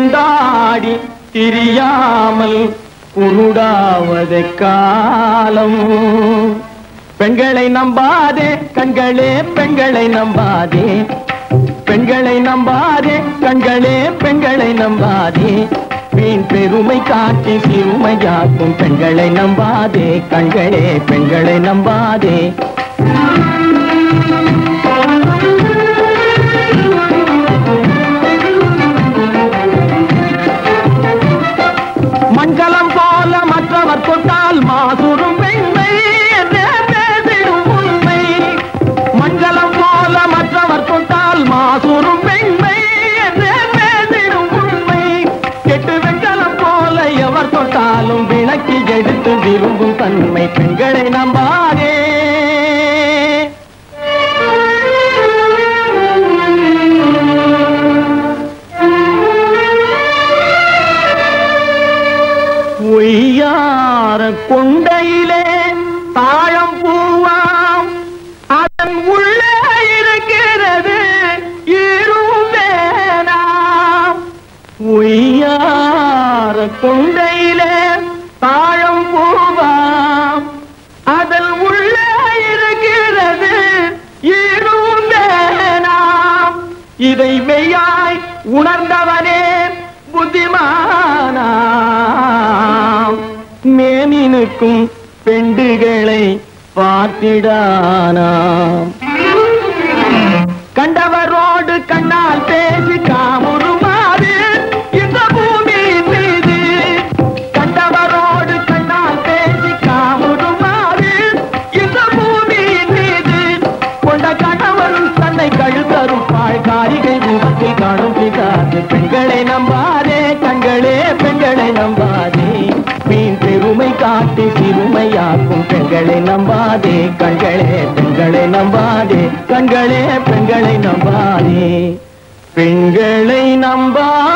கொண்டாடி திரியாமல் குருடாவதை காலம் பெண்களை நம்பாதே கண்களே பெண்களை நம்பாதே பெண்களை நம்பாதே கண்களே பெண்களை நம்பாதே வீண் பெருமை காட்டி சிறுமையாக்கும் பெண்களை நம்பாதே கண்களே பெண்களை நம்பாதே மண்கலம் போல மற்றவர் தொட்டால் மாசுரும் பெண்மை என்றே பேசிடும் உண்மை மண்கலம் போல மற்றவர் தொட்டால் மாசுரும் பெண்மை என்றே பேசிடும் உண்மை கெட்டு வெண்கலம் போல எவர் தொட்டாலும் விளக்கி எடுத்து விரும்பும் தன்மை பெண்களை நம்பாதே ஒய்யார கொண்டையிலே தாழம் பூவாம் அதன் உள்ளே இருக்கிறது இரும்பேனாம் ஒய்யார கொண்டையிலே தாழம் பூவாம் அதன் உள்ளே இருக்கிறது இரும்பேனாம் இதை மெய்யாய் உணர்ந்தவனே புத்திமானாம் மேனினுக்கும் பெண்டுகளை பார்த்திடானாம் கண்டவரோடு கண்ணால் பேசி காமுறுமாறு இந்த பூமியின் மீது கண்டவரோடு கண்ணால் பேசி காமுறுமாறு இந்த பூமியின் மீது கொண்ட கணவன் தன்னை கழுத்தருப்பாள் காரிகை முகத்தில் காணும் பிதாது பெண்களை நம்பாதே கண்களே பெண்களை நம்பாதே மீன் பெருமை காட்டி சிறுமையாக்கும் பெண்களை நம்பாதே கண்களே பெண்களை நம்பாதே கண்களே பெண்களை நம்பாதே பெண்களை நம்பா